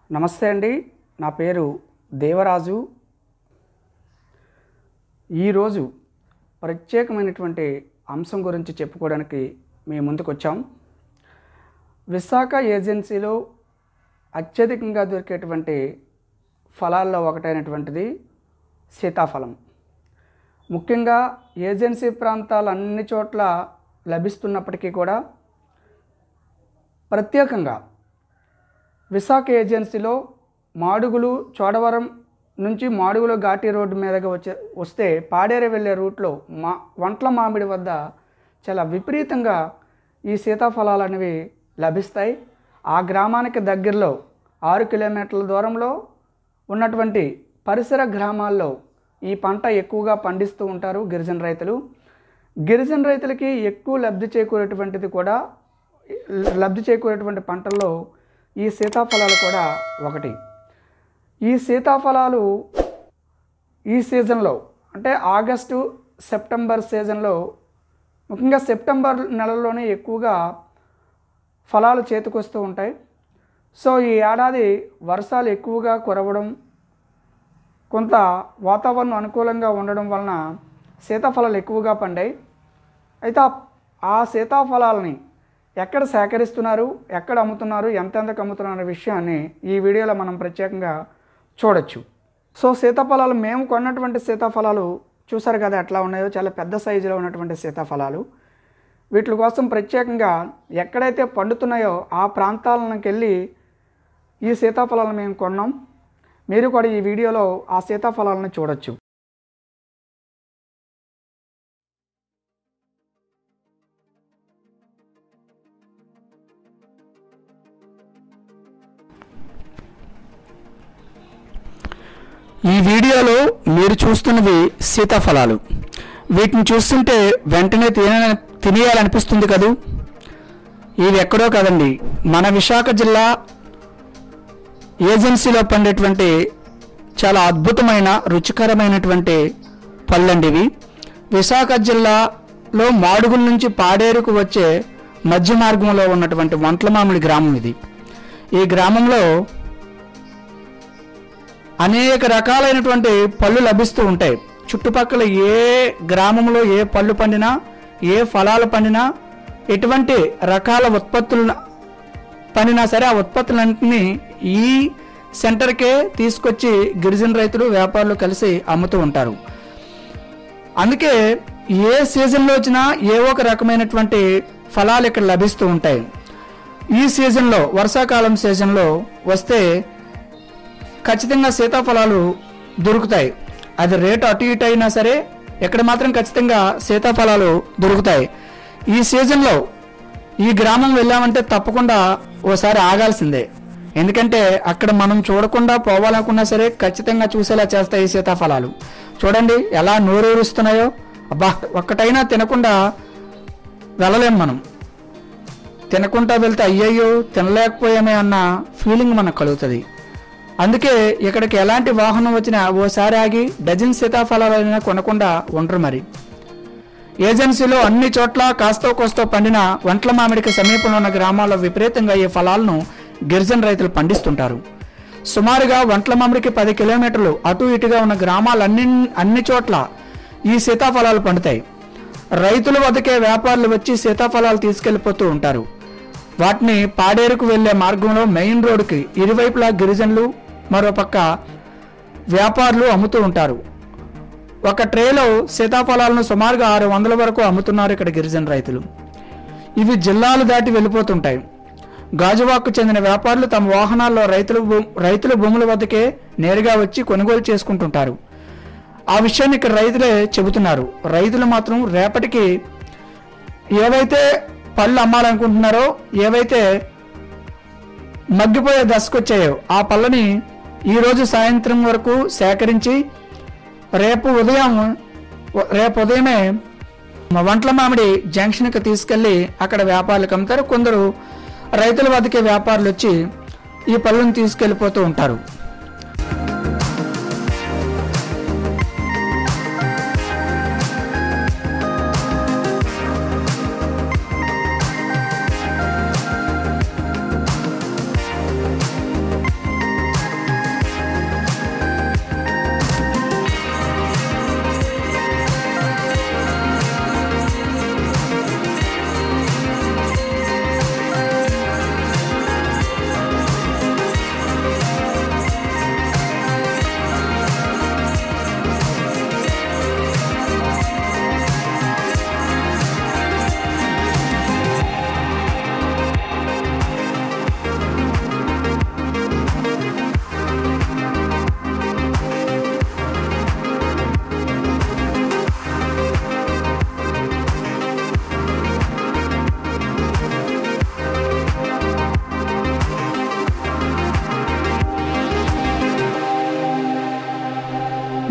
నమస్తే అండి నా పేరు దేవరాజు ఈరోజు ప్రత్యేకమైనటువంటి అంశం గురించి చెప్పుకోవడానికి మీ ముందుకు వచ్చాం విశాఖ ఏజెన్సీలో అత్యధికంగా దొరికేటువంటి ఫలాల్లో ఒకటైనటువంటిది సీతాఫలం ముఖ్యంగా ఏజెన్సీ ప్రాంతాలు అన్ని చోట్ల లభిస్తున్నప్పటికీ కూడా ప్రత్యేకంగా విశాఖ ఏజెన్సీలో మాడుగులు చోడవరం నుంచి మాడుగుల ఘాటి రోడ్డు మీదగా వచ్చే వస్తే పాడేరు వెళ్ళే రూట్లో మా వంట్ల మామిడి వద్ద చాలా విపరీతంగా ఈ సీతాఫలాలు అనేవి లభిస్తాయి ఆ గ్రామానికి దగ్గరలో ఆరు కిలోమీటర్ల దూరంలో ఉన్నటువంటి పరిసర గ్రామాల్లో ఈ పంట ఎక్కువగా పండిస్తూ ఉంటారు గిరిజన రైతులు గిరిజన రైతులకి ఎక్కువ లబ్ధి చేకూరేటువంటిది కూడా లబ్ధి చేకూరేటువంటి పంటల్లో ఈ సీతాఫలాలు కూడా ఒకటి ఈ సీతాఫలాలు ఈ సీజన్లో అంటే ఆగస్టు సెప్టెంబర్ సీజన్లో ముఖ్యంగా సెప్టెంబర్ నెలలోనే ఎక్కువగా ఫలాలు చేతికొస్తూ ఉంటాయి సో ఈ ఏడాది వర్షాలు ఎక్కువగా కురవడం కొంత వాతావరణం అనుకూలంగా ఉండడం వలన సీతాఫలాలు ఎక్కువగా పండాయి అయితే ఆ- ఆ సీతాఫలాలని ఎక్కడ సేకరిస్తున్నారు ఎక్కడ అమ్ముతున్నారు ఎంతెంతకు అమ్ముతున్నారు అనే విషయాన్ని ఈ వీడియోలో మనం ప్రత్యేకంగా చూడొచ్చు సో సీతాఫలాలు మేము కొన్నటువంటి సీతాఫలాలు చూసారు కదా ఎట్లా ఉన్నాయో చాలా పెద్ద సైజులో ఉన్నటువంటి సీతాఫలాలు వీటి కోసం ప్రత్యేకంగా ఎక్కడైతే పండుతున్నాయో ఆ ప్రాంతాలకు వెళ్ళి ఈ సీతాఫలాలను మేము కొన్నాం మీరు కూడా ఈ వీడియోలో ఆ సీతాఫలాలను చూడొచ్చు ఈ వీడియోలో మీరు చూస్తున్నవి సీతాఫలాలు వీటిని చూస్తుంటే వెంటనే తిన తినేయాలనిపిస్తుంది కదూ ఇవి ఎక్కడో కదండి మన విశాఖ జిల్లా ఏజెన్సీలో పండేటువంటి చాలా అద్భుతమైన రుచికరమైనటువంటి పళ్ళండి ఇవి విశాఖ జిల్లాలో మాడుగుల నుంచి పాడేరుకు వచ్చే మధ్య మార్గంలో ఉన్నటువంటి వంట్ల మామిడి గ్రామం ఇది ఈ గ్రామంలో అనేక రకాలైనటువంటి పళ్ళు లభిస్తూ ఉంటాయి చుట్టుపక్కల ఏ గ్రామంలో ఏ పళ్ళు పండినా ఏ ఫలాలు పండినా ఎటువంటి రకాల ఉత్పత్తులు పండినా సరే ఆ ఉత్పత్తులన్నింటినీ ఈ సెంటర్కే తీసుకొచ్చి గిరిజన రైతులు వ్యాపారులు కలిసి అమ్ముతూ ఉంటారు అందుకే ఏ సీజన్లో వచ్చినా ఏ ఒక రకమైనటువంటి ఫలాలు ఇక్కడ లభిస్తూ ఉంటాయి ఈ సీజన్లో వర్షాకాలం సీజన్లో వస్తే ఖచ్చితంగా సీతాఫలాలు దొరుకుతాయి అది రేటు అటు ఇటు అయినా సరే ఇక్కడ మాత్రం ఖచ్చితంగా సీతాఫలాలు దొరుకుతాయి ఈ సీజన్లో ఈ గ్రామం వెళ్ళామంటే తప్పకుండా ఓసారి ఆగాల్సిందే ఎందుకంటే అక్కడ మనం చూడకుండా పోవాలనుకున్నా సరే ఖచ్చితంగా చూసేలా చేస్తాయి ఈ సీతాఫలాలు చూడండి ఎలా నోరూరుస్తున్నాయో అబ్బా ఒక్కటైనా తినకుండా వెళ్ళలేం మనం తినకుండా వెళ్తే అయ్యయ్యో తినలేకపోయామే అన్న ఫీలింగ్ మనకు కలుగుతుంది అందుకే ఇక్కడికి ఎలాంటి వాహనం వచ్చినా ఓసారి ఆగి డజన్ సీతాఫలాలైనా కొనకుండా ఉండరు మరి ఏజెన్సీలో అన్ని చోట్ల కాస్తో కోస్తో పండిన వంట్ల మామిడికి సమీపంలో ఉన్న గ్రామాల్లో విపరీతంగా ఈ ఫలాలను గిరిజన రైతులు పండిస్తుంటారు సుమారుగా వంట్ల మామిడికి పది కిలోమీటర్లు అటు ఇటుగా ఉన్న గ్రామాలన్ని అన్ని చోట్ల ఈ సీతాఫలాలు పండుతాయి రైతుల వద్దకే వ్యాపారులు వచ్చి సీతాఫలాలు తీసుకెళ్లిపోతూ ఉంటారు వాటిని పాడేరుకు వెళ్లే మార్గంలో మెయిన్ రోడ్డుకి ఇరువైపులా గిరిజనులు మరోపక్క వ్యాపారులు అమ్ముతూ ఉంటారు ఒక ట్రేలో సీతాఫలాలను సుమారుగా ఆరు వందల వరకు అమ్ముతున్నారు ఇక్కడ గిరిజన రైతులు ఇవి జిల్లాలు దాటి వెళ్ళిపోతుంటాయి గాజువాకు చెందిన వ్యాపారులు తమ వాహనాల్లో రైతుల భూ- రైతుల భూముల వద్దకే నేరుగా వచ్చి కొనుగోలు చేసుకుంటుంటారు ఆ విషయాన్ని ఇక్కడ రైతులే చెబుతున్నారు రైతులు మాత్రం రేపటికి ఏవైతే పళ్ళు అమ్మాలనుకుంటున్నారో ఏవైతే మగ్గిపోయే దశకొచ్చాయో ఆ పళ్ళని ఈరోజు సాయంత్రం వరకు సేకరించి రేపు ఉదయం రేపు ఉదయమే మా వంట్ల మామిడి జంక్షన్కి తీసుకెళ్లి అక్కడ వ్యాపారులకు అమ్ముతారు కొందరు రైతుల వద్దకే వ్యాపారులు వచ్చి ఈ పళ్ళను తీసుకెళ్ళిపోతూ ఉంటారు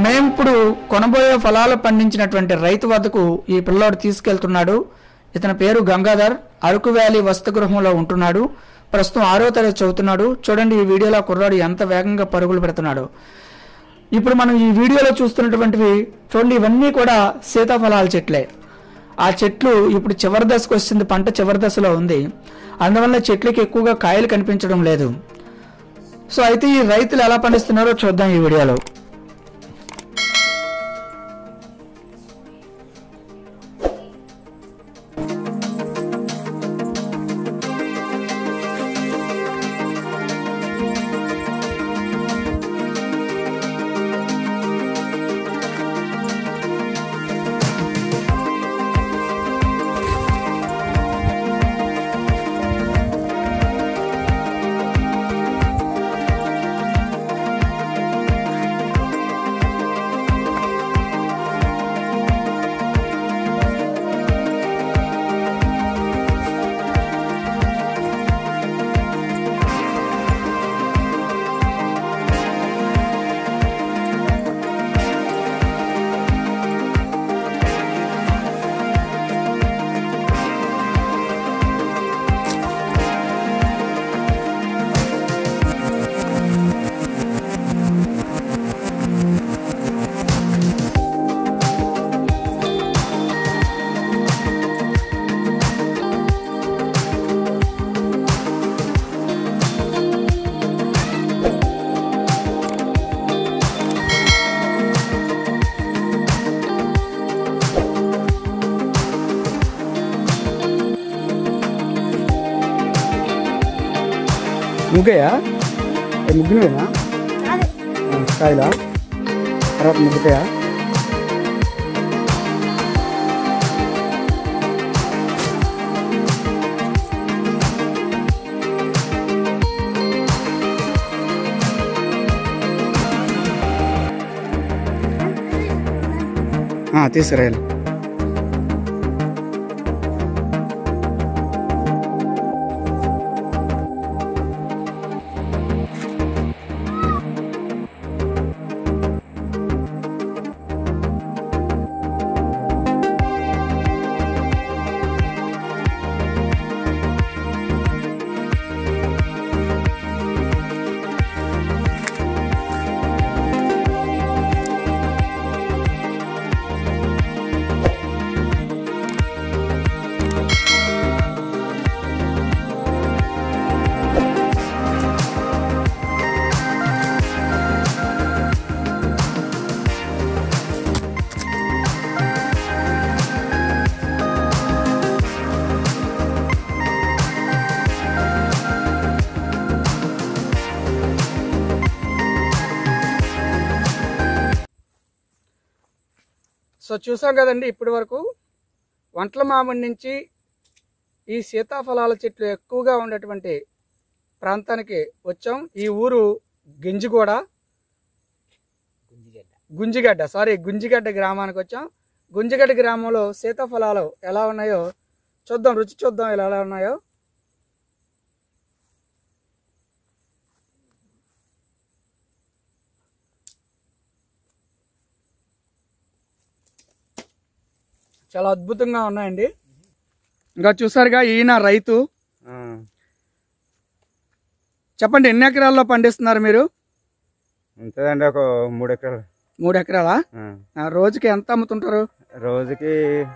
మేము ఇప్పుడు కొనబోయే ఫలాలు పండించినటువంటి రైతు వద్దకు ఈ పిల్లోడు తీసుకెళ్తున్నాడు ఇతని పేరు గంగాధర్ అరకు వ్యాలీ వసతి గృహంలో ఉంటున్నాడు ప్రస్తుతం ఆరో తరగతి చదువుతున్నాడు చూడండి ఈ వీడియోలో ఆ కుర్రాడు ఎంత వేగంగా పరుగులు పెడుతున్నాడు ఇప్పుడు మనం ఈ వీడియోలో చూస్తున్నటువంటివి చూడండి ఇవన్నీ కూడా సీతాఫలాల చెట్లే ఆ చెట్లు ఇప్పుడు చివరి దశకు వచ్చింది పంట చివరి దశలో ఉంది అందువల్ల చెట్లకి ఎక్కువగా కాయలు కనిపించడం లేదు సో అయితే ఈ రైతులు ఎలా పండిస్తున్నారో చూద్దాం ఈ వీడియోలో ముగ్గయా ముగ్గునేనా కాయలా తర్వాత ముగ్గుతాయా తీసుకురాయాలి సో చూసాం కదండి ఇప్పటి వరకు వంటల మామిడి నుంచి ఈ సీతాఫలాల చెట్లు ఎక్కువగా ఉండేటువంటి ప్రాంతానికి వచ్చాం ఈ ఊరు గింజిగూడ గుంజిగడ్డ సారీ గుంజిగడ్డ గ్రామానికి వచ్చాం గుంజిగడ్డ గ్రామంలో సీతాఫలాలు ఎలా ఉన్నాయో చూద్దాం రుచి చూద్దాం ఇలా ఎలా ఉన్నాయో చాలా అద్భుతంగా ఉన్నాయండి ఇంకా చూసారుగా ఈయన రైతు ఆ, చెప్పండి ఎన్ని ఎకరాల్లో పండిస్తున్నారు మీరు ఉంటుందండి ఒక మూడు ఎకరాలు మూడు ఎకరాలా ఆ, ఆ, రోజుకి ఎంత అమ్ముతుంటారు రోజుకి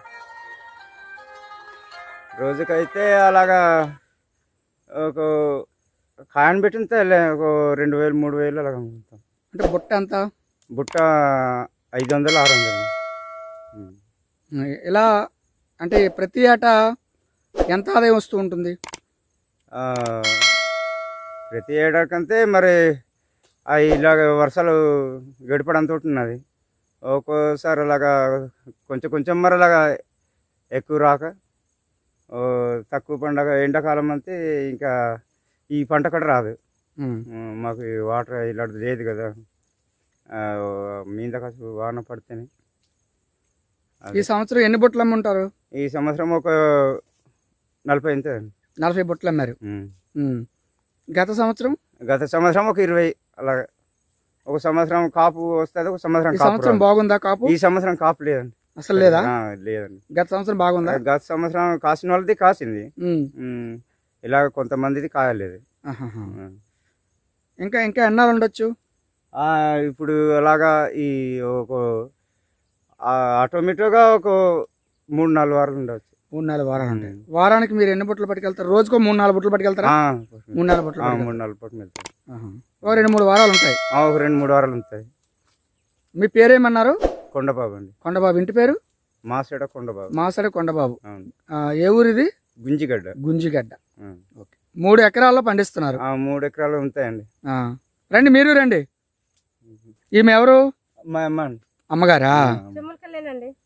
రోజుకైతే అలాగా ఒక కాయను పెట్టితే ఒక రెండు వేలు మూడు వేలు అలాగ అమ్ముతాం అంటే బుట్ట ఎంత బుట్ట ఐదు వందలు ఆరు వందలు ఉం. ఇలా అంటే ప్రతి ఏటా ఎంత ఆదాయం వస్తూ ఉంటుంది ఆ, ప్రతి ఏడాకంతే మరి ఆ ఇలాగ వర్షాలు గడిపడంతో ఉన్నది ఒక్కోసారి అలాగా కొంచెం కొంచెం మరి అలాగా ఎక్కువ రాక ఓ తక్కువ పండగ ఎండాకాలం అంతే ఇంకా ఈ పంట కూడా రాదు ఉమ్. ఉం, మాకు ఈ వాటర్ ఇలాంటిది లేదు కదా ఆ, మీద కాసు వాన పడితేనే ఈ సంవత్సరం ఎన్ని బుట్టలు అమ్ముంటారు ఈ సంవత్సరం ఒక నలభై అంతే నలభై బుట్టలు అమ్మారు ఉం. ఉమ్. గత సంవత్సరం గత సంవత్సరం ఒక ఇరవై అలాగా ఒక సంవత్సరం కాపు వస్తుంది ఒక సంవత్సరం ఈ కాపు సంవత్సరం రాదు. బాగుందా కాపు ఈ సంవత్సరం కాపు లేదండి అసలు లేదా ఆ, లేదండి గత సంవత్సరం బాగుందా గత సంవత్సరం కాసిన వాళ్ళది కాసింది ఉమ్. ఉమ్, ఇలాగ కొంతమందిది కాయలేదు ఆహాహా. ఆ. ఇంకా ఇంకా ఎన్నాళ్ళు ఉండొచ్చు ఆ, ఇప్పుడు అలాగా ఈ ఒక ఆ, ఆటోమేటిక్గా ఒక మూడు నాలుగు వారాలు ఉండవచ్చు మూడు నాలుగు వారాలు ఉంటాయి ఉమ్. వారానికి మీరు ఎన్ని బుట్టలు పట్టుకెళ్తారు రోజుకో మూడు నాలుగు బుట్టలు పట్టుకెళ్తారా ఆ, మూడు నాలుగు బుట్టలు ఆ, పట్టుకెళ్తారా? మూడు నాలుగు పట్టు వెళ్తాం ఆహా. ఓ రెండు మూడు వారాలు ఉంటాయి ఆ, ఒక రెండు మూడు వారాలు ఉంటాయి మీ పేరేమన్నారు కొండబాబు అండి కొండబాబు ఇంటి పేరు మాసేడ కొండబాబు మాసడ కొండబాబు అవును ఆ, ఏ ఊరిది గుంజిగడ్డ గుంజిగడ్డ ఆ. ఓకే మూడు ఎకరాల్లో పండిస్తున్నారు ఆ, మూడు ఎకరాలు ఉంటాయండి ఆ. రండి మీరు రండి ఈమె ఎవరు మా అమ్మ అండి. అమ్మగారా ఆ, చెమ్మలకల్లేనండి